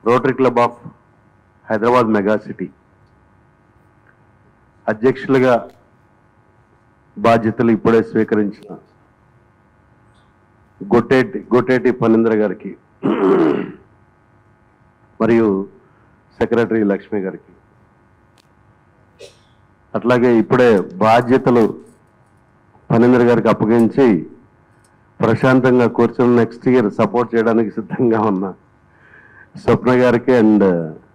Rotary club of Hyderabad mega city అధ్యక్షులుగా బాధ్యతలు ఇప్పుడే స్వీకరించిన గొట్టేటి గొట్టేటి పనీంద్ర గారికి మరియు సెక్రటరీ లక్ష్మి గారికి అట్లాగే ఇప్పుడే బాధ్యతలు పనీంద్ర గారికి అప్పగించి ప్రశాంతంగా కూర్చొని నెక్స్ట్ ఇయర్ సపోర్ట్ చేయడానికి సిద్ధంగా ఉన్నా స్వప్న గారికి అండ్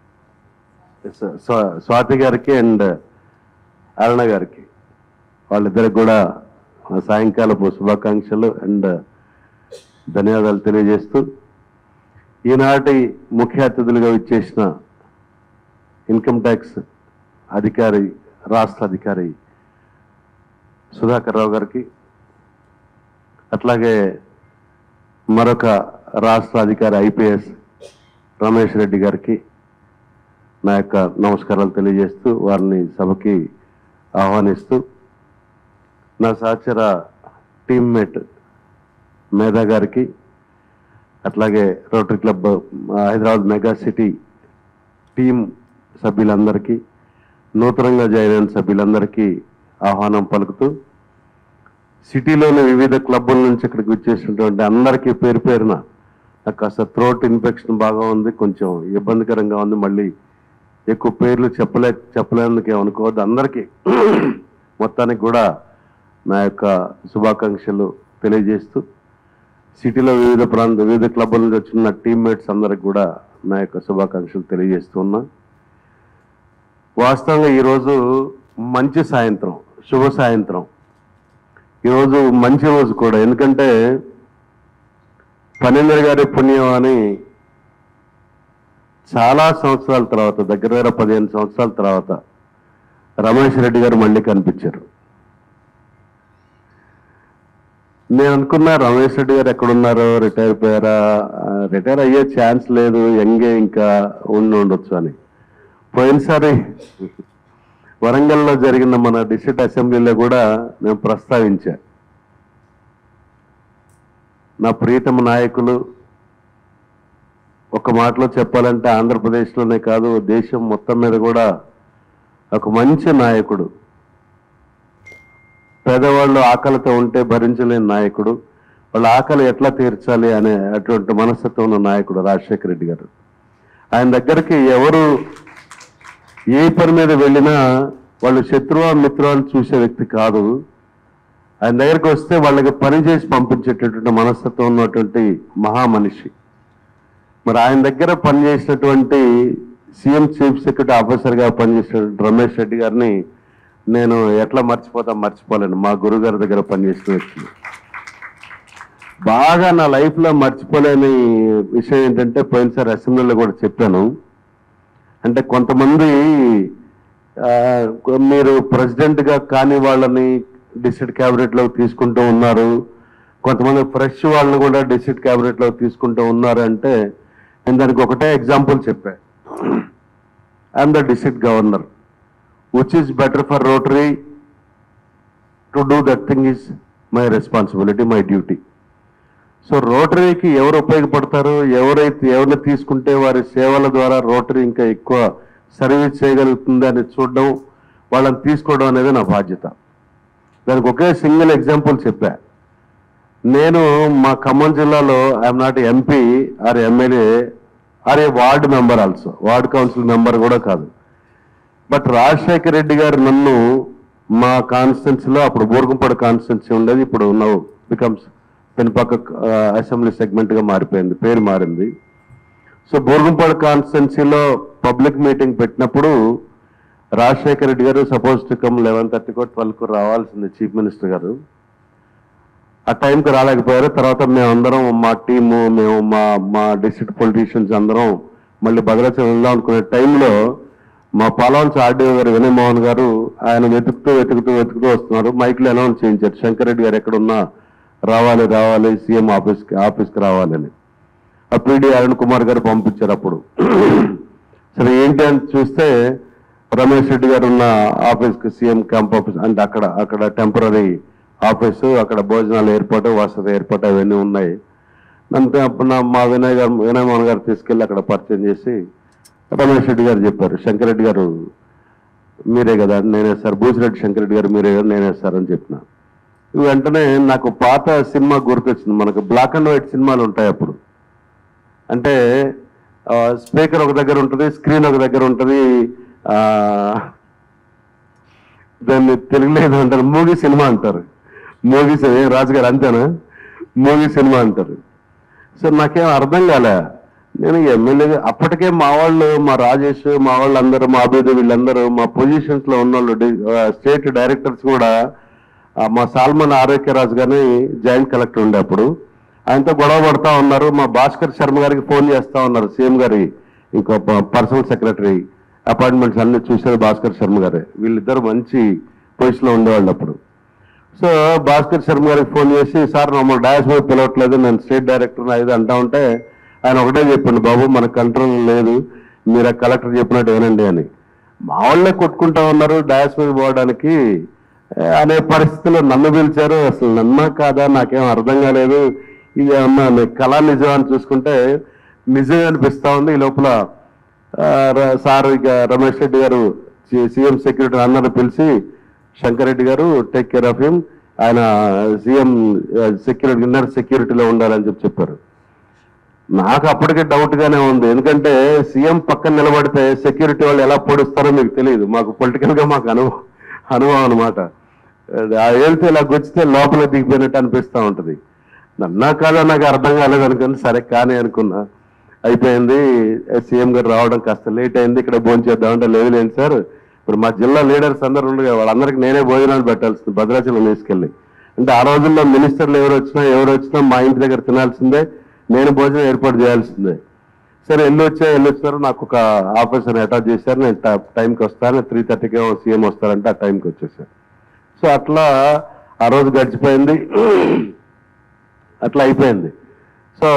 స్వాతి గారికి అండ్ అరుణ గారికి వాళ్ళిద్దరికి కూడా నా సాయంకాలపు శుభాకాంక్షలు అండ్ ధన్యవాదాలు తెలియజేస్తూ ఈనాటి ముఖ్య అతిథులుగా ఇచ్చేసిన ఇన్కమ్ ట్యాక్స్ అధికారి రాష్ట్ర అధికారి సుధాకర్ రావు గారికి అట్లాగే మరొక రాష్ట్ర అధికారి ఐపీఎస్ రమేష్ రెడ్డి గారికి నా యొక్క నమస్కారాలు తెలియజేస్తూ వారిని సభకి ఆహ్వానిస్తూ నా సహచర టీమ్మేట్ మేధా గారికి అట్లాగే rotary club Hyderabad mega city team సభ్యులందరికీ నూతనంగా జాయిన్ అయిన సభ్యులందరికీ ఆహ్వానం పలుకుతూ సిటీలోని వివిధ క్లబ్బుల నుంచి ఇక్కడికి వచ్చేసినటువంటి అందరికీ పేరు పేరున నాకు కాస్త థ్రోట్ ఇన్ఫెక్షన్ బాగా ఉంది కొంచెం ఇబ్బందికరంగా ఉంది మళ్ళీ ఎక్కువ పేర్లు చెప్పలే చెప్పలేందుకు ఏమనుకోవద్దు అందరికీ మొత్తానికి కూడా నా యొక్క శుభాకాంక్షలు తెలియజేస్తూ సిటీలో వివిధ ప్రాంత వివిధ క్లబ్బుల నుంచి వచ్చిన టీమ్మేట్స్ అందరికి కూడా నా యొక్క శుభాకాంక్షలు తెలియజేస్తూ ఉన్నా వాస్తవంగా ఈరోజు మంచి సాయంత్రం శుభ సాయంత్రం ఈరోజు మంచి రోజు కూడా ఎందుకంటే పన్నెండు గారి పుణ్యం అని చాలా సంవత్సరాల తర్వాత దగ్గర దగ్గర పదిహేను సంవత్సరాల తర్వాత రమేష్ రెడ్డి గారు మళ్ళీ కనిపించారు నేను అనుకున్నా రమేష్ రెడ్డి గారు ఎక్కడున్నారో రిటైర్ అయిపోయారా రిటైర్ అయ్యే ఛాన్స్ లేదు ఎంగే ఇంకా ఉండి ఉండొచ్చు అని పోయినసారి వరంగల్లో జరిగిన మన డిస్ట్రిక్ట్ అసెంబ్లీలో కూడా నేను ప్రస్తావించా నా ప్రీతమ నాయకులు ఒక మాటలో చెప్పాలంటే ఆంధ్రప్రదేశ్లోనే కాదు దేశం మొత్తం మీద కూడా ఒక మంచి నాయకుడు పేదవాళ్ళు ఆకలితో ఉంటే భరించలేని నాయకుడు వాళ్ళ ఆకలి ఎట్లా తీర్చాలి అనే అటువంటి మనస్తత్వం ఉన్న నాయకుడు రాజశేఖర రెడ్డి గారు ఆయన దగ్గరికి ఎవరు ఏ పని మీద వెళ్ళినా వాళ్ళు శత్రువా మిత్రువా అని చూసే వ్యక్తి కాదు ఆయన దగ్గరికి వస్తే వాళ్ళకి పని చేసి పంపించేటటువంటి మనస్తత్వం ఉన్నటువంటి మహామనిషి మరి ఆయన దగ్గర పనిచేసినటువంటి సీఎం చీఫ్ సెక్రటరీ ఆఫీసర్గా పనిచేసినటువంటి రమేష్ రెడ్డి గారిని నేను ఎట్లా మర్చిపోతా మర్చిపోలేను మా గురుగారి దగ్గర పనిచేసిన వ్యక్తి బాగా నా లైఫ్లో మర్చిపోలేని విషయం ఏంటంటే పోయినసారి అసెంబ్లీలో కూడా చెప్పాను అంటే కొంతమంది ఆ, మీరు ప్రెసిడెంట్ గా కాని వాళ్ళని డిస్ట్రిక్ట్ క్యాబినెట్ లో తీసుకుంటూ ఉన్నారు కొంతమంది ఫ్రెష్ వాళ్ళని కూడా డిస్ట్రిక్ట్ క్యాబినెట్ లో తీసుకుంటూ ఉన్నారు అంటే నేను దానికి ఒకటే ఎగ్జాంపుల్ చెప్పా I'm the district governor which is better for rotary to do that thing is my responsibility my duty so రోటరీకి ఎవరు ఉపయోగపడతారు ఎవరైతే ఎవరిని తీసుకుంటే వారి సేవల ద్వారా రోటరీ ఇంకా ఎక్కువ సర్వీస్ చేయగలుగుతుంది అని చూడడం వాళ్ళని తీసుకోవడం అనేది నా బాధ్యత దానికి ఒకే సింగిల్ ఎగ్జాంపుల్ చెప్పా నేను మా ఖమ్మం జిల్లాలో I'm not MP or MLA or a ward member also ward council member కూడా కాదు బట్ రాజశేఖర రెడ్డి గారు నన్ను మా కాన్స్టిట్యున్సీలో అప్పుడు బోర్గంపాడు కాన్స్టిట్యున్సీ ఉండేది ఇప్పుడు నవ్వు బికమ్స్ పెనుపక్క అసెంబ్లీ సెగ్మెంట్ గా మారిపోయింది పేరు మారింది సో బోర్గంపాడు కాన్స్టిట్యున్సీలో పబ్లిక్ మీటింగ్ పెట్టినప్పుడు Rajasekhara Reddy garu suppose to come eleven థర్టీకో ట్వెల్వ్కు రావాల్సింది చీఫ్ మినిస్టర్ గారు ఆ టైంకి రాలేకపోయారు తర్వాత మేమందరం మా టీము మేము మా మా డిస్ట్రిక్ట్ పొలిటీషియన్స్ అందరం మళ్ళీ భద్రాచలం వెళ్దాం అనుకునే టైంలో మా పాలవంచ ఆర్డీఓ గారు వినయ్ మోహన్ గారు ఆయన వెతుకుతూ వెతుకుతూ వెతుకుతూ వస్తున్నారు మైక్లో అనౌన్స్ చేయించారు శంకర్ రెడ్డి గారు ఎక్కడున్నా రావాలి రావాలి సీఎం ఆఫీస్కి ఆఫీస్కి రావాలని ఆ పీడీ అరుణ్ కుమార్ గారు పంపించారు అప్పుడు సరే ఏంటి అని చూస్తే రమేష్ రెడ్డి గారు ఉన్న ఆఫీస్కి సీఎం క్యాంప్ ఆఫీస్ అంటే అక్కడ అక్కడ టెంపరీ ఆఫీసు అక్కడ భోజనాలు ఏర్పాటు వసతి ఏర్పాటు అవన్నీ ఉన్నాయి అంతే అప్పుడు నా మా వినయ్ గారు వినయ్ మోహన్ గారు తీసుకెళ్ళి అక్కడ పరిచయం చేసి రమేష్ రెడ్డి గారు చెప్పారు శంకరెడ్డి గారు మీరే కదా నేనే సార్ బూసిరెడ్డి శంకరెడ్డి గారు మీరే కదా నేనే సార్ అని చెప్పిన వెంటనే నాకు పాత సినిమా గుర్తొచ్చింది మనకు బ్లాక్ అండ్ వైట్ సినిమాలు ఉంటాయి అప్పుడు అంటే స్పీకర్ ఒక దగ్గర ఉంటుంది స్క్రీన్ ఒక దగ్గర ఉంటుంది ఆ, దాన్ని తెలుగులో ఏదో అంటారు మూవీ సినిమా అంటారు మూవీ సినిమా రాజు గారు అంతేనా మూవీ సినిమా అంటారు సో నాకేం అర్థం కాలే నేను ఎమ్మెల్యే అప్పటికే మా వాళ్ళు మా రాజేష్ మా వాళ్ళందరూ మా అభివృద్ధి వీళ్ళందరూ మా పొజిషన్స్ లో ఉన్నోళ్ళు డి- ఆ, స్టేట్ డైరెక్టర్స్ కూడా ఆ, మా సాల్మన్ ఆరోగ్యరాజు గారిని జాయింట్ కలెక్టర్ ఉండే అప్పుడు ఆయనతో గొడవ పడతా ఉన్నారు మా భాస్కర్ శర్మ గారికి ఫోన్ చేస్తా ఉన్నారు సీఎం గారి ఇంకో పర్సనల్ సెక్రటరీ అపాయింట్మెంట్స్ అన్ని చూసేది భాస్కర్ శర్మ గారే వీళ్ళిద్దరు మంచి పొజిషన్ లో ఉండేవాళ్ళు అప్పుడు సో భాస్కర్ శర్మ గారికి ఫోన్ చేసి సార్ మమ్మల్ని డయాస్ మీద పిలవట్లేదు నేను స్టేట్ డైరెక్టర్ ఇది అంటా ఉంటే ఆయన ఒకటే చెప్పండి బాబు మన కంట్రోల్ లేదు మీరు ఆ కలెక్టర్ చెప్పినట్టు వినండి అని మా వాళ్ళే కొట్టుకుంటా ఉన్నారు డయాస్ మీద పోవడానికి ఏ, అనే పరిస్థితిలో నన్ను పిలిచారు అసలు నన్నా కాదా నాకేం అర్థం కాలేదు ఇది ఏమన్నా ని- కళా నిజం అని చూసుకుంటే నిజమే అనిపిస్తా ఉంది ఈ లోపల ఆ, ర- సార్ ఇక రమేష్ రెడ్డి గారు సీఎం సెక్యూరిటీ అందరూ పిలిచి Shankar Reddy garu take care of him ఆయన సీఎం సెక్యూరిటీ ఇన్నర్ సెక్యూరిటీలో ఉండాలని చెప్పి చెప్పారు నాకు అప్పటికే డౌట్ గానే ఉంది ఎందుకంటే సీఎం పక్కన నిలబడితే సెక్యూరిటీ వాళ్ళు ఎలా పొడుస్తారో మీకు తెలియదు మాకు పొలిటికల్ గా మాకు అనుభవం అనుభవం అనమాట ఆ వెళ్తే ఇలా గుచ్చితే లోపల దిగిపోయినట్టు అనిపిస్తా ఉంటది నన్నా కాదా నాకు అర్థం కాలేదు అనుకుని సరే కానీ అనుకున్నా అయిపోయింది సీఎం గారు రావడం కాస్త లేట్ అయింది ఇక్కడ భోజనం చేద్దామంటే లేదు లేండి సార్ ఇప్పుడు మా జిల్లా లీడర్స్ అందరూ ఉండగా వాళ్ళందరికీ నేనే భోజనాలు పెట్టాల్సింది భద్రాచలం తీసుకెళ్ళి అంటే ఆ రోజుల్లో మినిస్టర్లు ఎవరు వచ్చినా ఎవరు వచ్చినా మా ఇంటి దగ్గర తినాల్సిందే నేను భోజనం ఏర్పాటు చేయాల్సిందే సరే వెళ్ళి వచ్చా వెళ్ళి వచ్చారు నాకు ఒక ఆఫీసర్ అటాచ్ చేశారు నేను ట- టైంకి వస్తాను త్రీ థర్టీకి సీఎం వస్తారంటే ఆ టైంకి వచ్చేసాను సో అట్లా ఆ రోజు గడిచిపోయింది అట్లా అయిపోయింది సో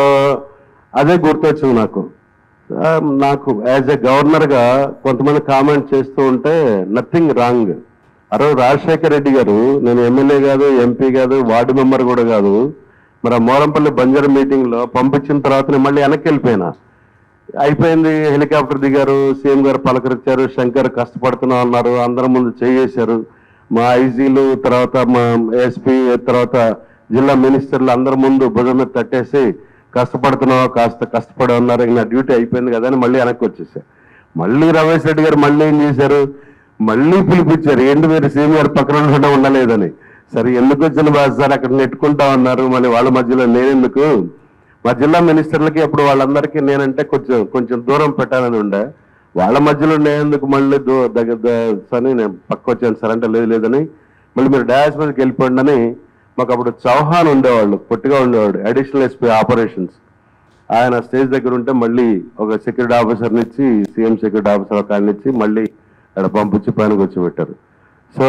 అదే గుర్తొచ్చింది నాకు ఆ, నాకు యాజ్ ఎ గవర్నర్ గా కొంతమంది కామెంట్ చేస్తూ ఉంటే నథింగ్ రాంగ్ ఆ రోజు రాజశేఖర్ రెడ్డి గారు నేను ఎమ్మెల్యే కాదు ఎంపీ కాదు వార్డు మెంబర్ కూడా కాదు మరి ఆ మోరంపల్లి బంజర్ మీటింగ్ లో పంపించిన తర్వాత నేను మళ్ళీ వెనక్కి వెళ్ళిపోయినా అయిపోయింది హెలికాప్టర్ దిగారు సీఎం గారు పలకరించారు శంకర్ కష్టపడుతున్నాం అన్నారు అందరి ముందు చేయేశారు మా ఐజీలు తర్వాత మా ఎస్పీ తర్వాత జిల్లా మినిస్టర్లు అందరి ముందు భుజం మీద తట్టేసి కష్టపడుతున్నావు కాస్త కష్టపడి ఉన్నారు ఇంకా డ్యూటీ అయిపోయింది కదా అని మళ్ళీ వెనక్కి వచ్చేసారు మళ్ళీ రమేష్ రెడ్డి గారు మళ్ళీ ఏం చేశారు మళ్ళీ పిలిపించారు ఏంటి మీరు సీఎం గారు పక్కన ఉండడం ఉండలేదని సరే ఎందుకు వచ్చిన బాధ సార్ అక్కడ నెట్టుకుంటా ఉన్నారు మళ్ళీ వాళ్ళ మధ్యలో నేనెందుకు మా జిల్లా మినిస్టర్లకి అప్పుడు వాళ్ళందరికీ నేనంటే కొంచెం కొంచెం దూరం పెట్టాలని ఉండే వాళ్ళ మధ్యలో నేనెందుకు మళ్ళీ దూ దగ్గర ద- అని నేను పక్క వచ్చాను సార్ అంటే లేదు లేదని మళ్ళీ మీరు డయాస్ మీదకి వెళ్ళిపోండి అని మాకు అప్పుడు చౌహాన్ ఉండేవాళ్ళు పొట్టిగా ఉండేవాడు అడిషనల్ ఎస్పీ ఆపరేషన్స్ ఆయన స్టేజ్ దగ్గర ఉంటే మళ్ళీ ఒక సెక్యూరిటీ ఆఫీసర్ని ఇచ్చి సీఎం సెక్యూరిటీ ఆఫీసర్ ఒక ఆయన ఇచ్చి మళ్ళీ అక్కడ పంపించి పైన కూర్చోబెట్టారు సో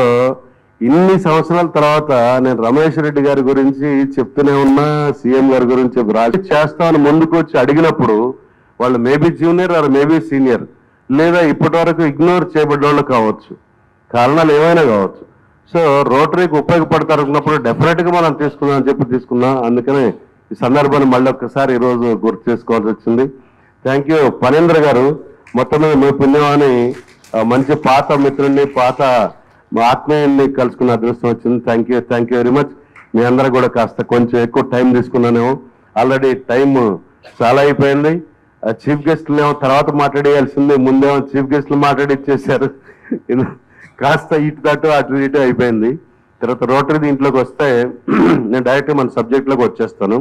ఇన్ని సంవత్సరాల తర్వాత నేను రమేష్ రెడ్డి గారి గురించి చెప్తూనే ఉన్నా సీఎం గారి గురించి చెప్పి రాజు చేస్తామని ముందుకు వచ్చి అడిగినప్పుడు వాళ్ళు maybe junior or maybe senior లేదా ఇప్పటి వరకు ఇగ్నోర్ చేయబడ్డ వాళ్ళు కావచ్చు కారణాలు ఏమైనా కావచ్చు సో రోటరీకి ఉపయోగపడతారు అనుకున్నప్పుడు డెఫినెట్ గా మనం తీసుకుందాం అని చెప్పి తీసుకున్నాం అందుకనే ఈ సందర్భాన్ని మళ్ళీ ఒక్కసారి ఈ రోజు గుర్తు చేసుకోవాల్సి వచ్చింది థ్యాంక్ యూ పనేంద్ర గారు మొత్తం మీద మీ పుణ్యమాని ఆ, మంచి పాత మిత్రుడిని పాత మా ఆత్మీయుల్ని కలుసుకున్న అదృష్టం వచ్చింది thank you thank you very much మీ అందరూ కూడా కాస్త కొంచెం ఎక్కువ టైం తీసుకున్నానేమో ఆల్రెడీ టైం చాలా అయిపోయింది చీఫ్ గెస్ట్లు ఏమో తర్వాత మాట్లాడేయాల్సింది ముందేమో చీఫ్ గెస్ట్లు మాట్లాడి ఇచ్చేసారు ఇది కాస్త ఇటు తట్టు అటు ఇటు అయిపోయింది తర్వాత రోటరీ దీంట్లోకి వస్తే నేను డైరెక్ట్ మన సబ్జెక్ట్లోకి వచ్చేస్తాను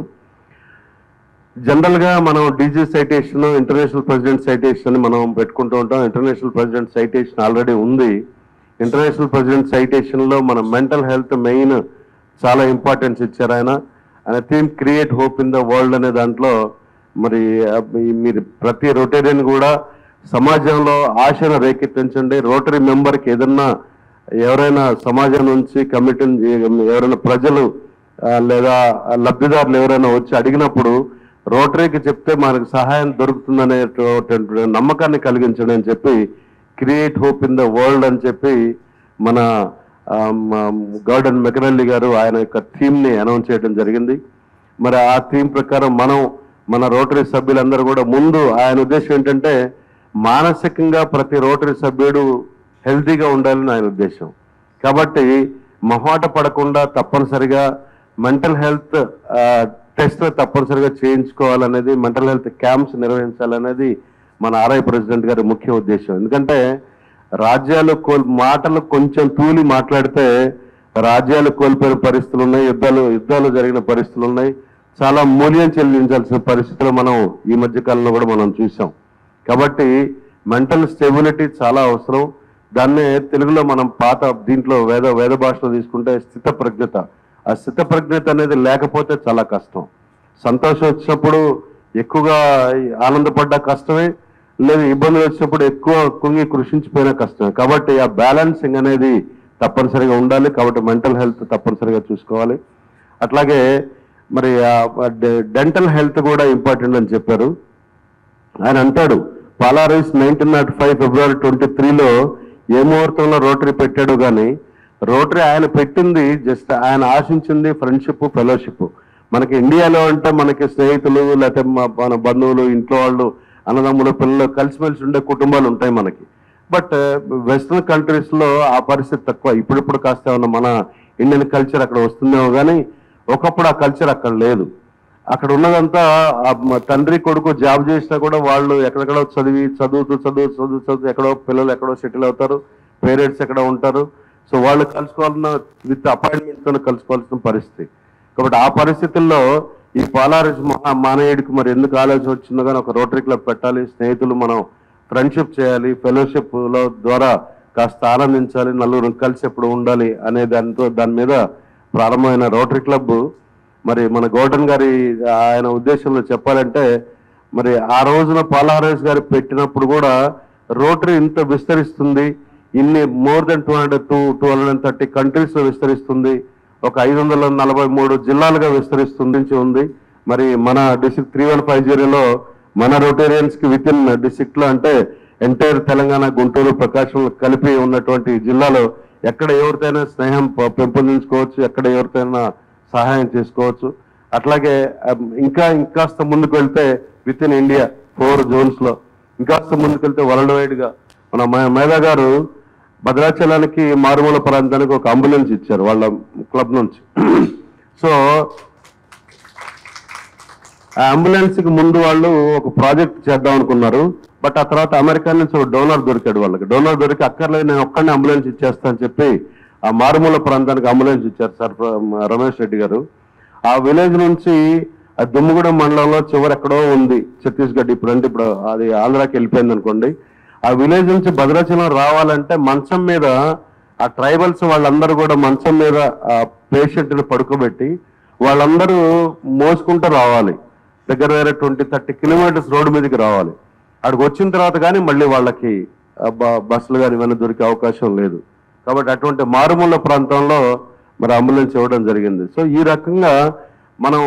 జనరల్ గా మనం DG citation international president citation మనం పెట్టుకుంటూ ఉంటాం ఇంటర్నేషనల్ ప్రెసిడెంట్ సైటేషన్ ఆల్రెడీ ఉంది ఇంటర్నేషనల్ ప్రెసిడెంట్ సైటేషన్ లో మన మెంటల్ హెల్త్ మెయిన్ చాలా ఇంపార్టెన్స్ ఇచ్చారు ఆయన ఆయన theme create hope in the world అనే దాంట్లో మరి ఆ, మీ- మీరు ప్రతి రొటేరియన్ కూడా సమాజంలో ఆశను రేకెత్తించండి రోటరీ మెంబర్కి ఏదన్నా ఎవరైనా సమాజం నుంచి కమిటీ ఎవరైనా ప్రజలు ఆ, లేదా లబ్ధిదారులు ఎవరైనా వచ్చి అడిగినప్పుడు రోటరీకి చెప్తే మనకు సహాయం దొరుకుతుందనేటువంటి నమ్మకాన్ని కలిగించండి అని చెప్పి create hope in the world అని చెప్పి మన గార్డెన్ మెకనల్లి గారు ఆయన యొక్క థీమ్ ని అనౌన్స్ చేయడం జరిగింది మరి ఆ థీమ్ ప్రకారం మనం మన రోటరీ సభ్యులందరూ కూడా ముందు ఆయన ఉద్దేశం ఏంటంటే మానసికంగా ప్రతి రోటరీ సభ్యుడు హెల్తీగా ఉండాలని ఆయన ఉద్దేశం కాబట్టి మొహాట పడకుండా తప్పనిసరిగా మెంటల్ హెల్త్ టెస్ట్ తప్పనిసరిగా చేయించుకోవాలనేది మెంటల్ హెల్త్ క్యాంప్స్ నిర్వహించాలనేది మన ఆర్ఐ ప్రెసిడెంట్ గారి ముఖ్య ఉద్దేశం ఎందుకంటే రాజ్యాలు కోల్ మాటలు కొంచెం తూలి మాట్లాడితే రాజ్యాలు కోల్పోయిన పరిస్థితులు ఉన్నాయి యుద్ధాలు యుద్ధాలు జరిగిన పరిస్థితులు ఉన్నాయి చాలా మూల్యం చెల్లించాల్సిన పరిస్థితులు మనం ఈ మధ్య కాలంలో కూడా మనం చూసాం కాబట్టి మెంటల్ స్టెబిలిటీ చాలా అవసరం దాన్నే తెలుగులో మనం పాత దీంట్లో వేద వేద భాషలో తీసుకుంటే స్థిత ప్రజ్ఞత ఆ స్థిత ప్రజ్ఞత అనేది లేకపోతే చాలా కష్టం సంతోషం వచ్చినప్పుడు ఎక్కువగా ఆనందపడ్డ కష్టమే లేదు ఇబ్బందులు వచ్చినప్పుడు ఎక్కువ కుంగి కృషించిపోయిన కష్టమే కాబట్టి ఆ బ్యాలెన్సింగ్ అనేది తప్పనిసరిగా ఉండాలి కాబట్టి మెంటల్ హెల్త్ తప్పనిసరిగా చూసుకోవాలి అట్లాగే మరి డెంటల్ హెల్త్ కూడా ఇంపార్టెంట్ అని చెప్పారు ఆయన అంటాడు Paul Harris nineteen naught five February twenty త్రీలో ఏ ముహూర్తంలో రోటరీ పెట్టాడు కానీ రోటరీ ఆయన పెట్టింది జస్ట్ ఆయన ఆశించింది ఫ్రెండ్షిప్ ఫెలోషిప్ మనకి ఇండియాలో అంటే మనకి స్నేహితులు లేకపోతే మా- మన బంధువులు ఇంట్లో వాళ్ళు అన్నదమ్ములు పిల్లలు కలిసిమెలిసి ఉండే కుటుంబాలు ఉంటాయి మనకి బట్ వెస్ట్రన్ కంట్రీస్ లో ఆ పరిస్థితి తక్కువ ఇప్పుడిప్పుడు కాస్త ఏమన్నా మన ఇండియన్ కల్చర్ అక్కడ వస్తుందేమో కానీ ఒకప్పుడు ఆ కల్చర్ అక్కడ లేదు అక్కడ ఉన్నదంతా ఆ మ- తండ్రి కొడుకు జాబ్ చేసినా కూడా వాళ్ళు ఎక్కడెక్కడో చదివి చదువుతూ చదువు చదువు చదువు ఎక్కడో పిల్లలు ఎక్కడో సెటిల్ అవుతారు పేరెంట్స్ ఎక్కడ ఉంటారు సో వాళ్ళు కలుసుకోవాలన్న విత్ అపాయింట్మెంట్ తో కలుసుకోవాల్సిన పరిస్థితి కాబట్టి ఆ పరిస్థితుల్లో ఈ పాలారిస్ మహా మానవుడికి మరి ఎందుకు ఆలోచన వచ్చిందో కానీ ఒక రోటరీ క్లబ్ పెట్టాలి స్నేహితులు మనం ఫ్రెండ్షిప్ చేయాలి ఫెలోషిప్ లో ద్వారా కాస్త ఆనందించాలి నలుగురు కలిసి ఎప్పుడు ఉండాలి అనే దానితో దాని మీద ప్రారంభమైన రోటరీ క్లబ్ మరి మన గౌడన్ గారి ఆయన ఉద్దేశంలో చెప్పాలంటే మరి ఆ రోజున పాలారేస్ గారు పెట్టినప్పుడు కూడా రోటరీ ఇంత విస్తరిస్తుంది ఇన్ని more than two hundred two two hundred and thirty countries లో విస్తరిస్తుంది ఒక ఐదు వందల నలభై మూడు జిల్లాలుగా విస్తరిస్తుంది నుంచి ఉంది మరి మన డిస్ట్రిక్ట్ త్రీ వన్ ఫైవ్ జీరోలో మన రొటేరియన్స్ కి విత్ ఇన్ డిస్ట్రిక్ట్ లో అంటే ఎంటైర్ తెలంగాణ గుంటూరు ప్రకాశం కలిపి ఉన్నటువంటి జిల్లాలో ఎక్కడ ఎవరితోనైనా స్నేహం ప- పెంపొందించుకోవచ్చు ఎక్కడ ఎవరితోనైనా సహాయం చేసుకోవచ్చు అట్లాగే అమ్, ఇంకా ఇంకాస్త ముందుకు వెళ్తే with in India four zones లో ఇంకాస్త ముందుకు వెళ్తే వరల్డ్ వైడ్ గా మన మే- మేధా గారు భద్రాచలానికి మారుమూల ప్రాంతానికి ఒక అంబులెన్స్ ఇచ్చారు వాళ్ళ క్లబ్ నుంచి సో ఆ అంబులెన్స్ కి ముందు వాళ్ళు ఒక ప్రాజెక్ట్ చేద్దాం అనుకున్నారు బట్ ఆ తర్వాత అమెరికా నుంచి ఒక డోనర్ దొరికాడు వాళ్ళకి డోనర్ దొరికి అక్కర్లేదు నేను ఒక్కడిని అంబులెన్స్ ఇచ్చేస్తా అని చెప్పి ఆ మారుమూల ప్రాంతానికి అంబులెన్స్ ఇచ్చారు సార్ ప్ర- రమేష్ రెడ్డి గారు ఆ విలేజ్ నుంచి ఆ దుమ్ముగూడెం మండలంలో చివరి ఎక్కడో ఉంది ఛత్తీస్గఢ్ ఇప్పుడు అంటే ఇప్పుడు అది ఆంధ్రాకి వెళ్ళిపోయింది అనుకోండి ఆ విలేజ్ నుంచి భద్రాచలం రావాలంటే మంచం మీద ఆ ట్రైబల్స్ వాళ్ళందరూ కూడా మంచం మీద ఆ పేషెంట్ ని పడుకోబెట్టి వాళ్ళందరూ మోసుకుంటూ రావాలి దగ్గర దగ్గర ట్వంటీ థర్టీ కిలోమీటర్స్ రోడ్డు మీదకి రావాలి అక్కడికి వచ్చిన తర్వాత కానీ మళ్ళీ వాళ్ళకి ఆ, బ- బస్సులు కానీ ఇవన్నీ దొరికే అవకాశం లేదు కాబట్టి అటువంటి మారుమూల ప్రాంతంలో మరి అంబులెన్స్ ఇవ్వడం జరిగింది సో ఈ రకంగా మనం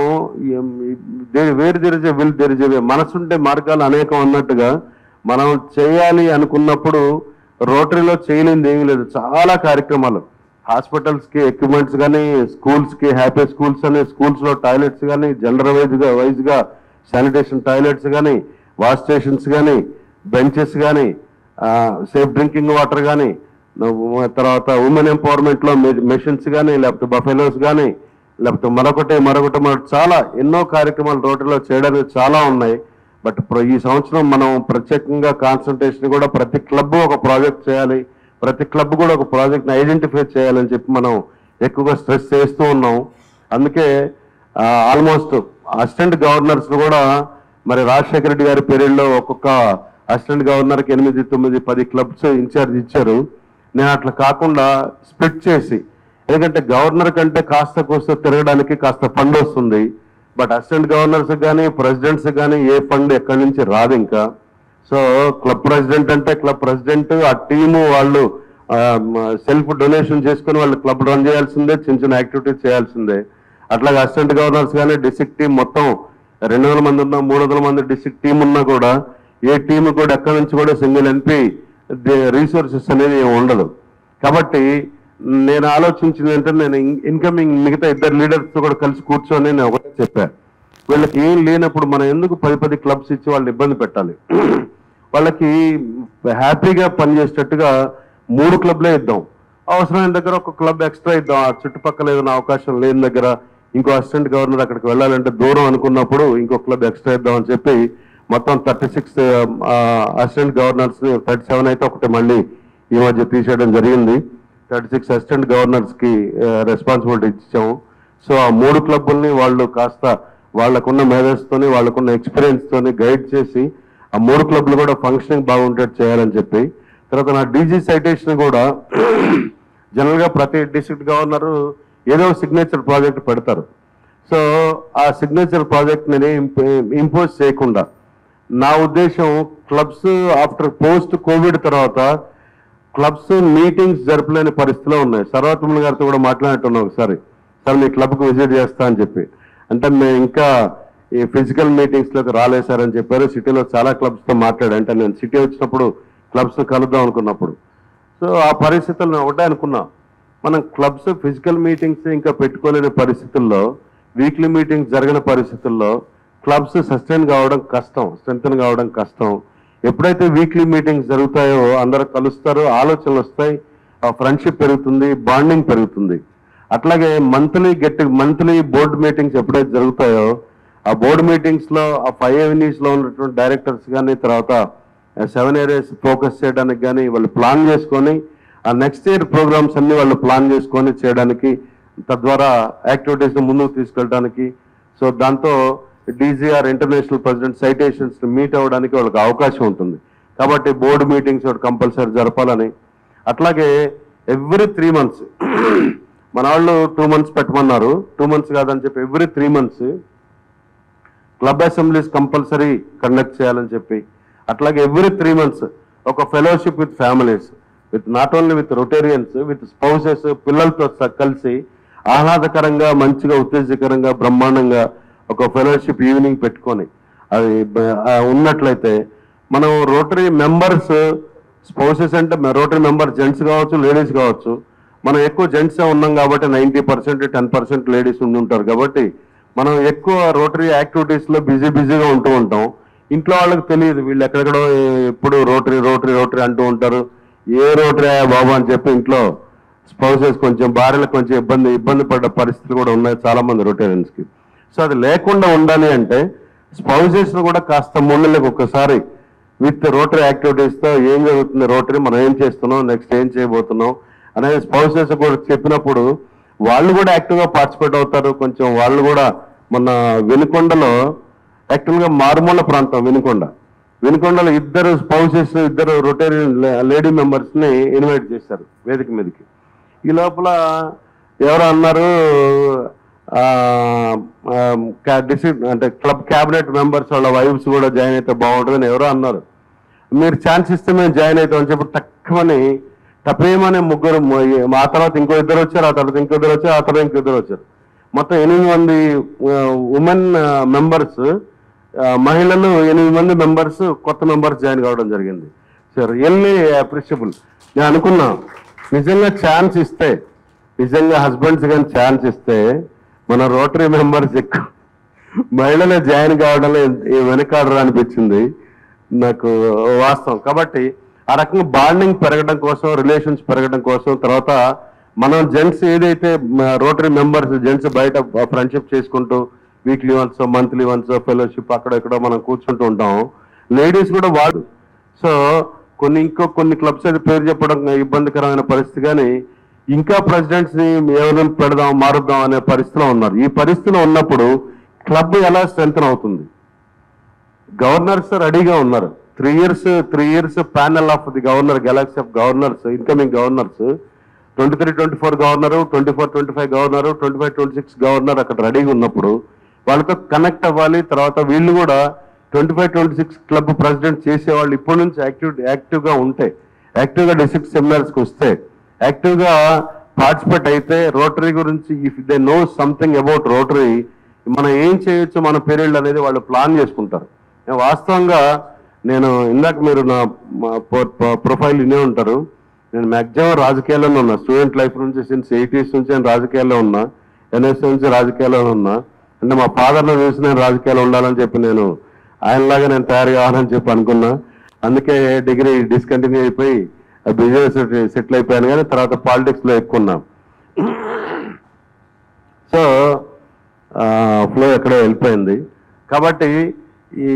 వేరు తెరిచే విల్ తెరిచే మనసుంటే మార్గాలు అనేకం అన్నట్టుగా మనం చేయాలి అనుకున్నప్పుడు రోటరీలో చేయలేనిది ఏమీ లేదు చాలా కార్యక్రమాలు హాస్పిటల్స్ కి ఎక్విప్మెంట్స్ కానీ స్కూల్స్ కి హ్యాపీ స్కూల్స్ అని స్కూల్స్ లో టాయిలెట్స్ కానీ జెండర్ వైజ్ గా వైజ్ గా శానిటేషన్ టాయిలెట్స్ కానీ వాష్ స్టేషన్స్ కానీ బెంచెస్ కానీ సేఫ్ డ్రింకింగ్ వాటర్ కానీ తర్వాత ఉమెన్ ఎంపవర్మెంట్ లో మెషిన్స్ కానీ లేకపోతే బఫెలోస్ కానీ లేకపోతే మరొకటి మరొకటి మరొకటి చాలా ఎన్నో కార్యక్రమాలు రోడ్డులో చేయడానికి చాలా ఉన్నాయి బట్ ప్ర- ఈ సంవత్సరం మనం ప్రత్యేకంగా కాన్సన్ట్రేషన్ కూడా ప్రతి క్లబ్ ఒక ప్రాజెక్ట్ చేయాలి ప్రతి క్లబ్ కూడా ఒక ప్రాజెక్ట్ ఐడెంటిఫై చేయాలని చెప్పి మనం ఎక్కువగా స్ట్రెస్ చేస్తూ ఉన్నాం అందుకే ఆల్మోస్ట్ అసిస్టెంట్ గవర్నర్స్ కూడా మరి రాజశేఖర రెడ్డి గారి పీరియడ్ లో ఒక్కొక్క అసిస్టెంట్ గవర్నర్ కి ఎనిమిది తొమ్మిది పది క్లబ్స్ ఇన్ఛార్జ్ ఇచ్చారు నేను అట్లా కాకుండా స్ప్లిట్ చేసి ఎందుకంటే గవర్నర్ కంటే కాస్త కోస్త తిరగడానికి కాస్త ఫండ్ వస్తుంది బట్ అసిస్టెంట్ గవర్నర్స్ కానీ ప్రెసిడెంట్స్ కానీ ఏ ఫండ్ ఎక్కడి నుంచి రాదు ఇంకా సో క్లబ్ ప్రెసిడెంట్ అంటే క్లబ్ ప్రెసిడెంట్ ఆ టీము వాళ్ళు సెల్ఫ్ డొనేషన్ చేసుకుని వాళ్ళు క్లబ్ రన్ చేయాల్సిందే చిన్న చిన్న యాక్టివిటీస్ చేయాల్సిందే అట్లాగే అసిస్టెంట్ గవర్నర్స్ కానీ డిస్ట్రిక్ట్ టీం మొత్తం రెండు వందల మంది ఉన్నా మూడు వందల మంది డిస్ట్రిక్ట్ టీం ఉన్నా కూడా ఏ టీం కూడా ఎక్కడి నుంచి కూడా సింగిల్ ఎంపీ రీసోర్సెస్ అనేది ఏమి ఉండదు కాబట్టి నేను ఆలోచించింది అంటే నేను ఇన్కమింగ్ మిగతా ఇద్దరు లీడర్స్ తో కూడా కలిసి కూర్చొని నేను ఒకటే చెప్పాను వీళ్ళకి ఏం లేనప్పుడు మనం ఎందుకు పది పది క్లబ్స్ ఇచ్చి వాళ్ళు ఇబ్బంది పెట్టాలి వాళ్ళకి హ్యాపీగా పనిచేసేటట్టుగా మూడు క్లబ్లే ఇద్దాం అవసరమైన దగ్గర ఒక క్లబ్ ఎక్స్ట్రా ఇద్దాం ఆ చుట్టుపక్కల ఏదైనా అవకాశం లేని దగ్గర ఇంకో అసిస్టెంట్ గవర్నర్ అక్కడికి వెళ్ళాలంటే దూరం అనుకున్నప్పుడు ఇంకో క్లబ్ ఎక్స్ట్రా ఇద్దాం అని చెప్పి మొత్తం thirty six assistant governors thirty seven అయితే ఒకటి మళ్ళీ ఈ మధ్య తీసేయడం జరిగింది థర్టీ సిక్స్ అసిస్టెంట్ గవర్నర్స్ కి రెస్పాన్సిబిలిటీ ఇచ్చాము సో ఆ మూడు క్లబ్బుల్ని వాళ్ళు కాస్త వాళ్ళకున్న మేధస్సుతోని వాళ్ళకున్న ఎక్స్పీరియన్స్ తోని గైడ్ చేసి ఆ మూడు క్లబ్లు కూడా ఫంక్షనింగ్ బాగుంటట్టు చేయాలని చెప్పి తర్వాత నా డీజీ సైటేషన్ కూడా జనరల్ గా ప్రతి డిస్ట్రిక్ట్ గవర్నర్ ఏదో సిగ్నేచర్ ప్రాజెక్ట్ పెడతారు సో ఆ సిగ్నేచర్ ప్రాజెక్ట్ ని ఇంపోజ్ చేయకుండా నా ఉద్దేశం క్లబ్స్ ఆఫ్టర్ పోస్ట్ కోవిడ్ తర్వాత క్లబ్స్ మీటింగ్స్ జరపలేని పరిస్థితిలో ఉన్నాయి సర్వత్మల్ గారితో కూడా మాట్లాడుతున్నాం ఒకసారి సార్ మీ క్లబ్కి విజిట్ చేస్తా అని చెప్పి అంటే మేము ఇంకా ఈ ఫిజికల్ మీటింగ్స్ లోకి రాలేదు సార్ అని చెప్పారు సిటీలో చాలా క్లబ్స్ తో మాట్లాడాను అంటే నేను సిటీ వచ్చినప్పుడు క్లబ్స్ కలుద్దాం అనుకున్నప్పుడు సో ఆ పరిస్థితుల్లో ఒకటే అనుకున్నా మనం క్లబ్స్ ఫిజికల్ మీటింగ్స్ ఇంకా పెట్టుకోలేని పరిస్థితుల్లో వీక్లీ మీటింగ్స్ జరగని పరిస్థితుల్లో క్లబ్స్ సస్టైన్ కావడం కష్టం స్ట్రెంగ్ కావడం కష్టం ఎప్పుడైతే వీక్లీ మీటింగ్స్ జరుగుతాయో అందరూ కలుస్తారు ఆలోచనలు వస్తాయి ఆ ఫ్రెండ్షిప్ పెరుగుతుంది బాండింగ్ పెరుగుతుంది అట్లాగే monthly get monthly board meetings ఎప్పుడైతే జరుగుతాయో ఆ బోర్డు మీటింగ్స్ లో ఆ ఫైవ్ ఎవెన్యూస్ లో ఉన్నటువంటి డైరెక్టర్స్ కానీ తర్వాత సెవెన్ ఏరియాస్ ఫోకస్ చేయడానికి కానీ వాళ్ళు ప్లాన్ చేసుకొని ఆ నెక్స్ట్ ఇయర్ ప్రోగ్రామ్స్ అన్ని వాళ్ళు ప్లాన్ చేసుకొని చేయడానికి తద్వారా యాక్టివిటీస్ ముందుకు తీసుకెళ్ళడానికి సో దాంతో DG or international president citations meet అవ్వడానికి వాళ్ళకి అవకాశం ఉంటుంది కాబట్టి బోర్డు మీటింగ్స్ కంపల్సరీ జరపాలని అట్లాగే ఎవ్రీ త్రీ మంత్స్ మన వాళ్ళు టూ మంత్స్ పెట్టమన్నారు టూ మంత్స్ కాదని చెప్పి every three months club assemblies compulsory conduct చేయాలని చెప్పి అట్లాగే ఎవ్రీ త్రీ మంత్స్ ఒక fellowship with families with not only with Rotarians with spouses పిల్లలతో స- కలిసి ఆహ్లాదకరంగా మంచిగా ఉత్తేజకరంగా బ్రహ్మాండంగా ఒక ఫెలోషిప్ ఈవినింగ్ పెట్టుకొని అది బ- ఆ ఉన్నట్లయితే మనం రోటరీ మెంబర్స్ స్పౌసెస్ అంటే రోటరీ మెంబర్ జెంట్స్ కావచ్చు లేడీస్ కావచ్చు మనం ఎక్కువ జెంట్స్ ఉన్నాం కాబట్టి ninety percent ten percent ladies ఉండి ఉంటారు కాబట్టి మనం ఎక్కువ రోటరీ యాక్టివిటీస్ లో బిజీ బిజీగా ఉంటూ ఉంటాం ఇంట్లో వాళ్ళకి తెలియదు వీళ్ళు ఎక్కడెక్కడో ఎప్పుడు రోటరీ రోటరీ రోటరీ అంటూ ఉంటారు ఏ రోటరీ బాబు అని చెప్పి ఇంట్లో స్పౌసెస్ కొంచెం భార్యలకు కొంచెం ఇబ్బంది ఇబ్బంది పడ్డ పరిస్థితులు కూడా ఉన్నాయి చాలా మంది రొటేరియన్స్ కి సో అది లేకుండా ఉండాలి అంటే స్పౌసెస్ ను కూడా కాస్త మూడు నెలలకు ఒక్కసారి విత్ రోటరీ యాక్టివిటీస్ తో ఏం జరుగుతుంది రోటరీ మనం ఏం చేస్తున్నాం నెక్స్ట్ ఏం చేయబోతున్నాం అనేది స్పౌసెస్ కూడా చెప్పినప్పుడు వాళ్ళు కూడా యాక్టివ్ గా పార్టిసిపేట్ అవుతారు కొంచెం వాళ్ళు కూడా మొన్న వెనుకొండలో యాక్చువల్ గా మారుమూల ప్రాంతం వెనుకొండ వెనుకొండలో ఇద్దరు స్పౌసెస్ ఇద్దరు రొటేరియన్ లేడీ మెంబర్స్ ని ఇన్వైట్ చేశారు వేదిక మీదకి ఈ లోపల ఎవరు అన్నారు డిస్ట్రిక్ట్ అంటే క్లబ్ క్యాబినెట్ మెంబర్స్ వాళ్ళ వైఫ్స్ కూడా జాయిన్ అయితే బాగుంటుందని ఎవరో అన్నారు మీరు ఛాన్స్ ఇస్తే మేము జాయిన్ అవుతామని చెప్పి తక్కువని టపేమనే ముగ్గురు మ- ఆ తర్వాత ఇంకో ఇద్దరు వచ్చారు ఆ తర్వాత ఇంకో ఇద్దరు వచ్చారు ఆ తర్వాత ఇంకో ఇద్దరు వచ్చారు మొత్తం ఎనిమిది మంది ఉమెన్ మెంబర్స్ మహిళలు ఎనిమిది మంది మెంబర్స్ కొత్త మెంబర్స్ జాయిన్ కావడం జరిగింది సో రియల్లీ అప్రిషియబుల్ నేను అనుకున్నా నిజంగా ఛాన్స్ ఇస్తే నిజంగా హస్బెండ్స్ కానీ ఛాన్స్ ఇస్తే మన రోటరీ మెంబర్స్ ఎక్కువ మహిళలే జాయిన్ కావడంలో ఈ వెనకాడరు అనిపించింది నాకు వాస్తవం కాబట్టి ఆ రకంగా బాండింగ్ పెరగడం కోసం రిలేషన్స్ పెరగడం కోసం తర్వాత మనం జెంట్స్ ఏదైతే రోటరీ మెంబర్స్ జెంట్స్ బయట ఫ్రెండ్షిప్ చేసుకుంటూ weekly once monthly once fellowship అక్కడ ఇక్కడ మనం కూర్చుంటూ ఉంటాం లేడీస్ కూడా వాడు సో కొన్ని ఇంకో కొన్ని క్లబ్స్ అయితే పేరు చెప్పడం ఇబ్బందికరమైన పరిస్థితి కానీ ఇంకా ప్రెసిడెంట్స్ ని ఎవరిని పెడదాం మారుద్దాం అనే పరిస్థితిలో ఉన్నారు ఈ పరిస్థితిలో ఉన్నప్పుడు క్లబ్ ఎలా స్ట్రెంగ్ అవుతుంది గవర్నర్స్ రెడీగా ఉన్నారు three years three years panel of the governor galaxy of governors incoming governors twenty three twenty four governor twenty four twenty five governor twenty five twenty six governor అక్కడ రెడీగా ఉన్నప్పుడు వాళ్ళతో కనెక్ట్ అవ్వాలి తర్వాత వీళ్ళు కూడా twenty five twenty six club president చేసేవాళ్ళు ఇప్పటి నుంచి యాక్టివ్ యాక్టివ్ గా ఉంటే యాక్టివ్ గా డిస్ట్రిక్ట్ సెమినార్స్ కి వస్తే యాక్టివ్ గా పార్టిసిపేట్ అయితే రోటరీ గురించి if they know something about Rotary మనం ఏం చేయొచ్చు మన పీరియడ్ అనేది వాళ్ళు ప్లాన్ చేసుకుంటారు నేను వాస్తవంగా నేను ఇందాక మీరు నా ప్రొఫైల్ వినే ఉంటారు నేను మ్యాక్సిమం రాజకీయాల్లోనే ఉన్నా స్టూడెంట్ లైఫ్ నుంచి సిన్స్ ఎయిటీస్ నుంచి నేను రాజకీయాల్లో ఉన్నా ఎన్ఎస్ నుంచి రాజకీయాల్లో ఉన్నా అంటే మా ఫాదర్ను చూసి నేను రాజకీయాలు ఉండాలని చెప్పి నేను ఆయనలాగా నేను తయారు కావాలని చెప్పి అనుకున్నా అందుకే డిగ్రీ డిస్కంటిన్యూ అయిపోయి బిజినెస్ సెటిల్ అయిపోయాను కానీ తర్వాత పాలిటిక్స్ లో ఎక్కున్నాం సో ఫ్లో ఎక్కడో వెళ్ళిపోయింది కాబట్టి ఈ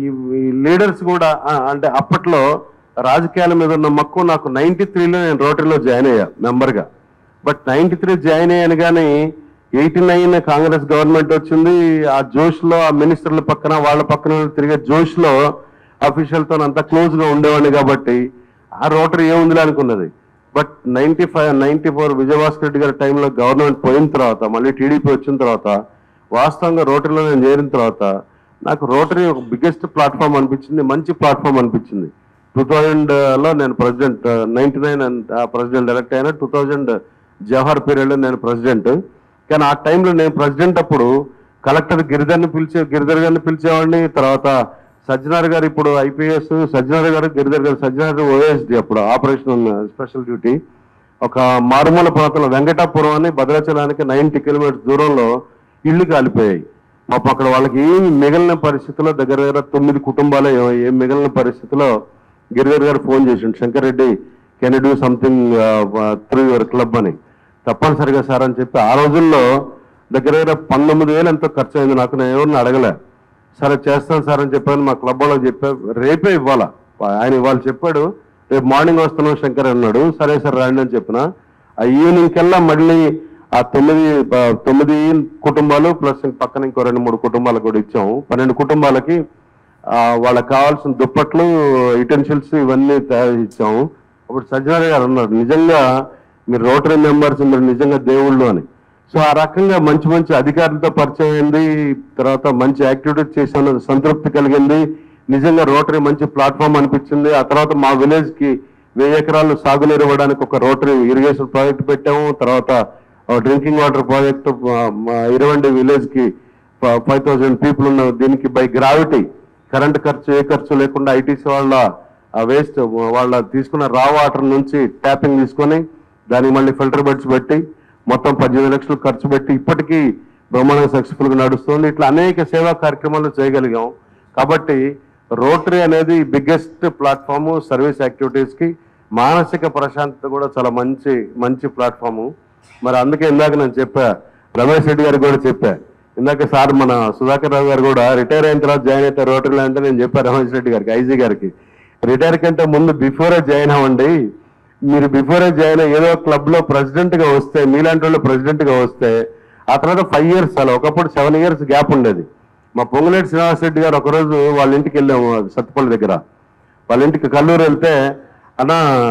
ఈ లీడర్స్ కూడా ఆ, అంటే అప్పట్లో రాజకీయాల మీద ఉన్న మక్కువ నాకు నైన్టీ త్రీలో నేను రోటరీలో జాయిన్ అయ్యా మెంబర్గా బట్ నైన్టీ త్రీ జాయిన్ అయ్యాను కానీ ఎయిటీ నైన్ కాంగ్రెస్ గవర్నమెంట్ వచ్చింది ఆ జోష్లో ఆ మినిస్టర్ల పక్కన వాళ్ళ పక్కన తిరిగే జోష్లో అఫీషియల్తో అంత క్లోజ్గా ఉండేవాడిని కాబట్టి ఆ రోటరీ ఏముందిలే అనుకున్నది but ninety five ninety four Vijayabhaskar Reddy గారి టైంలో గవర్నమెంట్ పోయిన తర్వాత మళ్ళీ టీడీపీ వచ్చిన తర్వాత వాస్తవంగా రోటరీలో నేను చేరిన తర్వాత నాకు రోటరీ ఒక బిగ్గెస్ట్ ప్లాట్ఫామ్ అనిపించింది మంచి ప్లాట్ఫామ్ అనిపించింది టూ లో నేను president ninety nine president elect అయినా టూ థౌజండ్ జవహర్ పీరియడ్లో నేను ప్రెసిడెంట్ కానీ ఆ టైంలో నేను ప్రెసిడెంట్ అప్పుడు కలెక్టర్ గిరిధర్ని పిలిచే గిరిధర్ గారిని పిలిచేవాడిని తర్వాత సజ్జనార్ గారు ఇప్పుడు ఐపీఎస్ సజ్జనార్ గారు గిరిధర్ గారు సజ్జనార్ ఓఎస్డి అప్పుడు ఆపరేషన్ స్పెషల్ డ్యూటీ ఒక మారుమూల ప్రాంతంలో వెంకటాపురం అని భద్రాచలానికి నైన్టీ కిలోమీటర్స్ దూరంలో ఇళ్ళు కాలిపోయాయి పాపం అక్కడ వాళ్ళకి ఏమి మిగిలిన పరిస్థితిలో దగ్గర దగ్గర తొమ్మిది కుటుంబాలు ఏ- ఏం మిగిలిన పరిస్థితిలో గిరిధర్ గారు ఫోన్ చేసిండు Shankar Reddy can do something through your club అని తప్పనిసరిగా సార్ అని చెప్పి ఆ రోజుల్లో దగ్గర దగ్గర పంతొమ్మిది వేలు ఎంతో ఖర్చు అయింది నాకు నేను ఎవరిని అడగలే సరే చేస్తాను సార్ అని చెప్పాను మా క్లబ్ వాళ్ళకి చెప్పా రేపే ఇవ్వాలా ఆయన ఇవాళ చెప్పాడు రేపు మార్నింగ్ వస్తున్నాం శంకర్ అన్నాడు సరే సార్ రండి అని చెప్పిన ఆ ఈవినింగ్ కల్లా మళ్ళీ ఆ తొమ్మిది ఆ, తొమ్మిది కుటుంబాలు ప్లస్ పక్కన ఇంకో రెండు మూడు కుటుంబాలకు కూడా ఇచ్చాము పన్నెండు కుటుంబాలకి ఆ, వాళ్ళకి కావాల్సిన దుప్పట్లు యుటెన్షియల్స్ ఇవన్నీ తయారు ఇచ్చాము అప్పుడు సజ్జనారి గారు అన్నారు నిజంగా మీరు రోటరీ మెంబర్స్ మీరు నిజంగా దేవుళ్ళు అని సో ఆ రకంగా మంచి మంచి అధికారులతో పరిచయం అయింది తర్వాత మంచి యాక్టివిటీస్ చేసాను సంతృప్తి కలిగింది నిజంగా రోటరీ మంచి ప్లాట్ఫామ్ అనిపించింది ఆ తర్వాత మా విలేజ్ కి వెయ్యి ఎకరాలు సాగునీరు ఇవ్వడానికి ఒక రోటరీ ఇరిగేషన్ ప్రాజెక్ట్ పెట్టాము తర్వాత డ్రింకింగ్ వాటర్ ప్రాజెక్ట్ ఇరవండి విలేజ్ కి ఫైవ్ థౌసండ్ పీపుల్ ఉన్న దీనికి బై గ్రావిటీ కరెంట్ ఖర్చు ఏ ఖర్చు లేకుండా ఐటీసీ వాళ్ళ వేస్ట్ వాళ్ళ తీసుకున్న రా వాటర్ నుంచి ట్యాపింగ్ తీసుకొని దానికి మళ్ళీ ఫిల్టర్ బెడ్స్ పెట్టి మొత్తం పద్దెనిమిది లక్షలు ఖర్చు పెట్టి ఇప్పటికీ బ్రహ్మాండంగా సక్సెస్ఫుల్ గా నడుస్తుంది ఇట్లా అనేక సేవా కార్యక్రమాలు చేయగలిగాం కాబట్టి రోటరీ అనేది బిగ్గెస్ట్ ప్లాట్ఫామ్ సర్వీస్ యాక్టివిటీస్ కి మానసిక ప్రశాంతత కూడా చాలా మంచి మంచి ప్లాట్ఫాము మరి అందుకే ఇందాక నేను చెప్పా రమేష్ రెడ్డి గారికి కూడా చెప్పా ఇందాక సార్ మన సుధాకర్ రావు గారు కూడా రిటైర్ అయిన తర్వాత జాయిన్ అయితే రోటరీలో అంటే నేను చెప్పా రమేష్ రెడ్డి గారికి ఐజీ గారికి రిటైర్ కంటే ముందు బిఫోరే జాయిన్ అవ్వండి మీరు బిఫోరే జాయిన్ అయ్యి ఏదో క్లబ్ లో ప్రెసిడెంట్ గా వస్తే మీలాంటి వాళ్ళు ప్రెసిడెంట్ గా వస్తే ఆ తర్వాత ఫైవ్ ఇయర్స్ అలా ఒకప్పుడు సెవెన్ ఇయర్స్ గ్యాప్ ఉండేది మా పొంగులేటి శ్రీనివాస్ రెడ్డి గారు ఒకరోజు వాళ్ళ ఇంటికి వెళ్ళాము సత్తుపల్లి దగ్గర వాళ్ళ ఇంటికి కల్లూరు వెళ్తే అన్న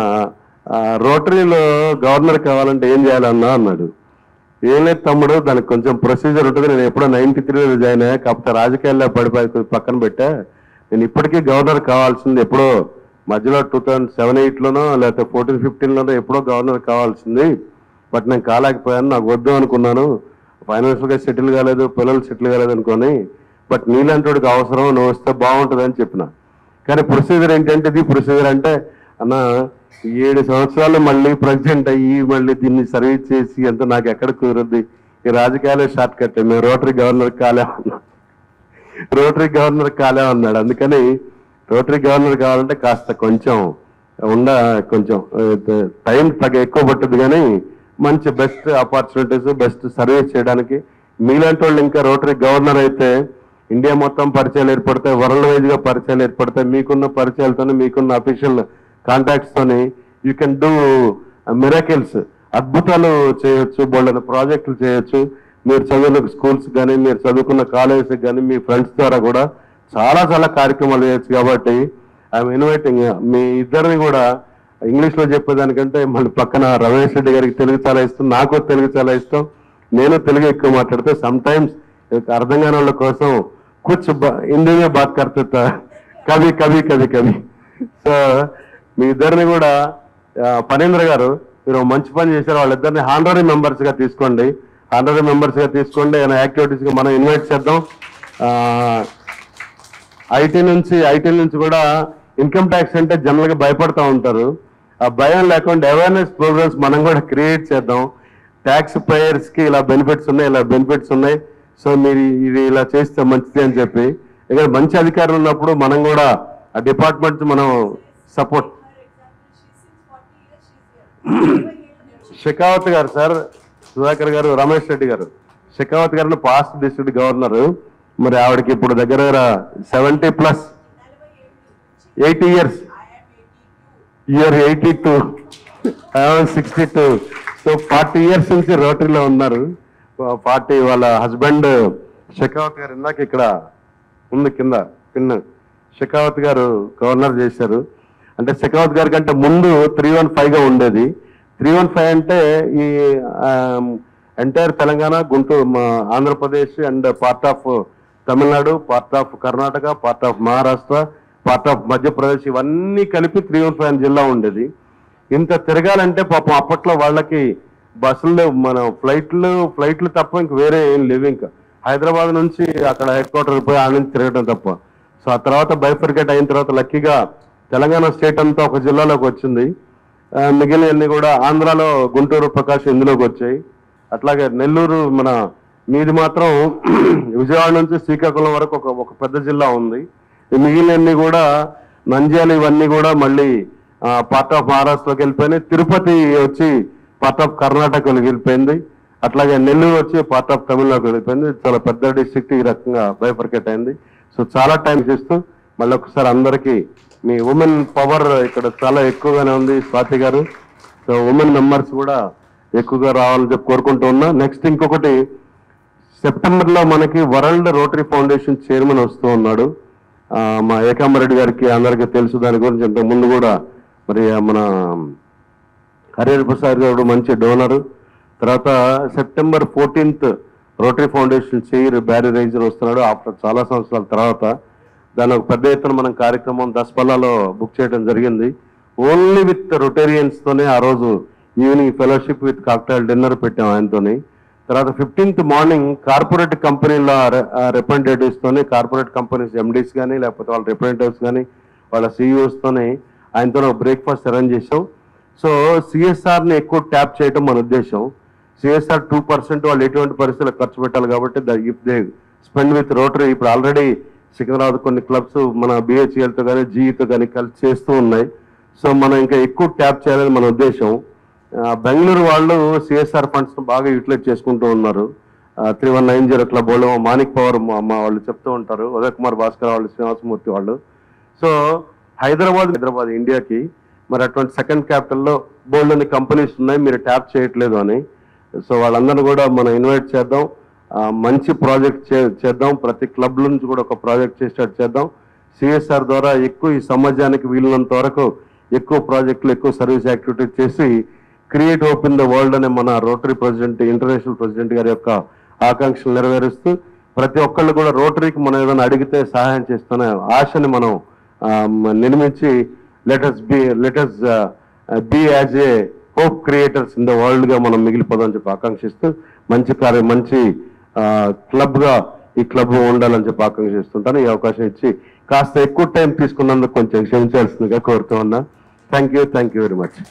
ఆ, రోటరీలో గవర్నర్ కావాలంటే ఏం చేయాలన్నా అన్నాడు ఏం లేదు తమ్ముడు దానికి కొంచెం ప్రొసీజర్ ఉంటుంది నేను ఎప్పుడో నైన్టీ త్రీలో జాయిన్ అయ్యా కాకపోతే రాజకీయాల్లో పడిపోయి కొంచెం పక్కన పెట్టా నేను ఇప్పటికీ గవర్నర్ కావాల్సింది ఎప్పుడో మధ్యలో టూ థౌజండ్ సెవెన్ ఎయిట్లోనో లేకపోతే ఫోర్టీన్ ఫిఫ్టీన్లోనో ఎప్పుడో గవర్నర్ కావాల్సింది బట్ నేను కాలేకపోయాను నాకు వద్దు అనుకున్నాను ఫైనాన్షియల్ గా సెటిల్ కాలేదు పిల్లలు సెటిల్ కాలేదు అనుకొని బట్ నీలాంటి వాడికి అవసరం నువ్వు వస్తే బాగుంటుంది అని చెప్పిన కానీ ప్రొసీజర్ ఏంటంటే ఇది ప్రొసీజర్ అంటే అన్న ఏడు సంవత్సరాలు మళ్ళీ ప్రెసిడెంట్ అయ్యి మళ్ళీ దీన్ని సర్వీస్ చేసి అంత నాకు ఎక్కడ కుదురుద్ది ఈ రాజకీయాలే షార్ట్ కట్ మేము రోటరీ గవర్నర్ కాలే అన్నా రోటరీ గవర్నర్ కాలే అన్నాడు అందుకని రోటరీ గవర్నర్ కావాలంటే కాస్త కొంచెం ఉండ కొంచెం టైం తగ్గ ఎక్కువ పట్టుద్ది కానీ మంచి బెస్ట్ ఆపర్చునిటీస్ బెస్ట్ సర్వీస్ చేయడానికి మీలాంటి వాళ్ళు ఇంకా రోటరీ గవర్నర్ అయితే ఇండియా మొత్తం పరిచయాలు ఏర్పడతాయి వరల్డ్ వైజ్ గా పరిచయాలు ఏర్పడతాయి మీకున్న పరిచయాలతోని మీకున్న అఫీషియల్ కాంటాక్ట్స్ తోని యూ కెన్ డూ మిరాకిల్స్ అద్భుతాలు చేయొచ్చు బోల్డెన్ ప్రాజెక్టులు చేయొచ్చు మీరు చదువుకున్న స్కూల్స్ కానీ మీరు చదువుకున్న కాలేజెస్ కానీ మీ ఫ్రెండ్స్ ద్వారా కూడా చాలా చాలా కార్యక్రమాలు చేయొచ్చు కాబట్టి ఐఎమ్ ఇన్వైటింగ్ మీ ఇద్దరిని కూడా ఇంగ్లీష్ లో చెప్పేదానికంటే మళ్ళీ పక్కన రమేష్ రెడ్డి గారికి తెలుగు చాలా ఇష్టం నాకు తెలుగు చాలా ఇష్టం నేను తెలుగు ఎక్కువ మాట్లాడితే సమ్ టైమ్స్ అర్థం కాని వాళ్ళ కోసం కుచ్ బ- హిందీలో బాత్ కర్తే తా. కవి కవి కవి కవి సో మీ ఇద్దరిని కూడా ఆ, ఫణీంద్ర గారు మీరు ఒక మంచి పని చేశారు వాళ్ళిద్దరిని హానరీ మెంబర్స్ గా తీసుకోండి హానరీ మెంబర్స్ గా తీసుకోండి ఏమైనా యాక్టివిటీస్ గా మనం ఇన్వైట్ చేద్దాం ఐటీ నుంచి ఐటీ నుంచి కూడా ఇన్కమ్ ట్యాక్స్ అంటే జనరల్ గా భయపడతా ఉంటారు ఆ భయం లేకుండా అవేర్నెస్ ప్రోగ్రామ్స్ మనం కూడా క్రియేట్ చేద్దాం ట్యాక్స్ పేయర్స్ కి ఇలా బెనిఫిట్స్ ఉన్నాయి ఇలా బెనిఫిట్స్ ఉన్నాయి సో మీరు ఇది ఇలా చేస్తే మంచిది అని చెప్పి ఇక్కడ మంచి అధికారులు ఉన్నప్పుడు మనం కూడా ఆ డిపార్ట్మెంట్ మనం సపోర్ట్ షెకావత్ గారు సార్ సుధాకర్ గారు రమేష్ రెడ్డి గారు షెకావత్ గారు పాస్ట్ డిస్ట్రిక్ట్ గవర్నర్ మరి ఆవిడకి ఇప్పుడు దగ్గర దగ్గర seventy plus eighty years year eighty two sixty two so forty years నుంచి రోటరీలో ఉన్నారు ఫార్టీ వాళ్ళ హస్బెండ్ షెకావత్ గారు ఇందాక ఇక్కడ ఉంది కింద పిన్ షెకావత్ గారు గవర్నర్ చేశారు అంటే షెకావత్ గారి కంటే ముందు త్రీ వన్ గా ఉండేది త్రీ వన్ ఫైవ్ అంటే ఈ ఎంటైర్ తెలంగాణ గుంటూరు మా Andhra Pradesh and part of Tamil Nadu part of Karnataka part of Maharashtra part of Madhya Pradesh ఇవన్నీ కలిపి త్రీ వన్ ఫైవ్ జిల్లా ఉండేది ఇంత తిరగాలంటే పాపం అప్పట్లో వాళ్ళకి బస్సులు లేవు మన ఫ్లైట్లు ఫ్లైట్లు తప్ప ఇంక వేరే ఏం లేవు ఇంకా హైదరాబాద్ నుంచి అక్కడ హెడ్ క్వార్టర్ పోయి ఆ నుంచి తిరగడం తప్ప సో ఆ తర్వాత బైఫర్గేట్ అయిన తర్వాత లక్కీగా తెలంగాణ స్టేట్ అంతా ఒక జిల్లాలోకి వచ్చింది ఆ, మిగిలినవన్నీ కూడా ఆంధ్రాలో గుంటూరు ప్రకాశం ఇందులోకి వచ్చాయి అట్లాగే నెల్లూరు మన మీది మాత్రం విజయవాడ నుంచి శ్రీకాకుళం వరకు ఒక ఒక పెద్ద జిల్లా ఉంది ఈ మిగిలినవన్నీ కూడా నంద్యాల ఇవన్నీ కూడా మళ్ళీ పార్ట్ ఆఫ్ మహారాష్ట్రలోకి వెళ్ళిపోయినాయి తిరుపతి వచ్చి పార్ట్ ఆఫ్ కర్ణాటకలోకి వెళ్ళిపోయింది అట్లాగే నెల్లూరు వచ్చి పార్ట్ ఆఫ్ తమిళనాడుకి వెళ్ళిపోయింది చాలా పెద్ద డిస్ట్రిక్ట్ ఈ రకంగా బైఫర్కేట్ అయింది సో చాలా టైం చేస్తూ మళ్ళీ ఒకసారి అందరికీ మీ ఉమెన్ పవర్ ఇక్కడ చాలా ఎక్కువగానే ఉంది స్వాతి గారు సో ఉమెన్ మెంబర్స్ కూడా ఎక్కువగా రావాలని చెప్పి కోరుకుంటూ ఉన్నా నెక్స్ట్ ఇంకొకటి సెప్టెంబర్ లో మనకి వరల్డ్ రోటరీ ఫౌండేషన్ చైర్మన్ వస్తూ ఉన్నాడు ఆ, మా ఏకాంబరెడ్డి గారికి అందరికీ తెలుసు దాని గురించి ఇంతకు ముందు కూడా మరి మన హరిహర ప్రసాద్ గారు మంచి డోనర్ తర్వాత September fourteenth Rotary Foundation chair Barry Rassin వస్తున్నాడు ఆఫ్టర్ చాలా సంవత్సరాల తర్వాత దాని ఒక పెద్ద ఎత్తున మనం కార్యక్రమం దసపల్లాలో బుక్ చేయడం జరిగింది ఓన్లీ విత్ రొటేరియన్స్ తోనే ఆ రోజు evening fellowship with cocktail dinner పెట్టాం ఆయనతోని తర్వాత ఫిఫ్టీన్త్ మార్నింగ్ కార్పొరేట్ కంపెనీల రిప్రజెంటేటివ్స్ తోని కార్పొరేట్ కంపెనీస్ ఎండీస్ కానీ లేకపోతే వాళ్ళ రిప్రజెంటేటివ్స్ కానీ వాళ్ళ CEOs తోని ఆయనతో బ్రేక్ఫాస్ట్ అరేంజ్ చేసాం సో సిఎస్ఆర్ ని ఎక్కువ ట్యాప్ చేయడం మన ఉద్దేశం సిఎస్ఆర్ టూ పర్సెంట్ వాళ్ళు ఎటువంటి పరిస్థితుల్లో ఖర్చు పెట్టాలి కాబట్టి if they spend with Rotary ఇప్పుడు ఆల్రెడీ సికింద్రాబాద్ కొన్ని క్లబ్స్ మన BHEL తో కానీ జీఈతో కానీ కలిసి చేస్తూ ఉన్నాయి సో మనం ఇంకా ఎక్కువ ట్యాప్ చేయాలని మన ఉద్దేశం ఆ, బెంగళూరు వాళ్ళు సిఎస్ఆర్ ఫండ్స్ బాగా యూటిలైజ్ చేసుకుంటూ ఉన్నారు three one nine zero club వాళ్ళు మానిక్ పవర్ మా మా వాళ్ళు చెప్తూ ఉంటారు ఉదయ్ కుమార్ భాస్కర్ వాళ్ళు శ్రీనివాసమూర్తి వాళ్ళు సో హైదరాబాద్ హైదరాబాద్ ఇండియాకి మరి అటువంటి సెకండ్ క్యాపిటల్లో బోల్డ్ అన్ని కంపెనీస్ ఉన్నాయి మీరు ట్యాప్ చేయట్లేదు అని సో వాళ్ళందరినీ కూడా మనం ఇన్వైట్ చేద్దాం ఆ, మంచి ప్రాజెక్ట్ చేద్దాం ప్రతి క్లబ్ నుంచి కూడా ఒక ప్రాజెక్ట్ చేసేటట్టు చేద్దాం సిఎస్ఆర్ ద్వారా ఎక్కువ ఈ సమాజానికి వీలున్నంత వరకు ఎక్కువ ప్రాజెక్టులు ఎక్కువ సర్వీస్ యాక్టివిటీ చేసి create hope in the world అనే మన రోటరీ ప్రెసిడెంట్ ఇంటర్నేషనల్ ప్రెసిడెంట్ గారి యొక్క ఆకాంక్షలు నెరవేరుస్తూ ప్రతి ఒక్కళ్ళు కూడా రోటరీకి మనం ఏదైనా అడిగితే సహాయం చేస్తున్న ఆశని మనం ఆ, మ- నిర్మించి letters be letters be as a hope creators in the world గా మనం మిగిలిపోదాం చెప్పి ఆకాంక్షిస్తూ మంచి కార్యం మంచి క్లబ్ గా ఈ క్లబ్ ఉండాలని చెప్పి ఆకాంక్షిస్తుంటాను ఈ అవకాశం ఇచ్చి కాస్త ఎక్కువ టైం తీసుకున్నందుకు కొంచెం క్షమించాల్సిందిగా కోరుతూ ఉన్నా thank you thank you very much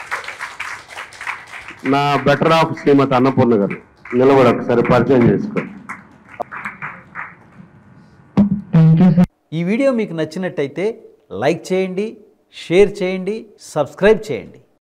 నా బెటర్ ఆఫ్ శ్రీమతి అన్నపూర్ణ గారు నిలబడి ఒకసారి పరిచయం చేసుకో ఈ వీడియో మీకు నచ్చినట్టయితే లైక్ చేయండి షేర్ చేయండి సబ్స్క్రైబ్ చేయండి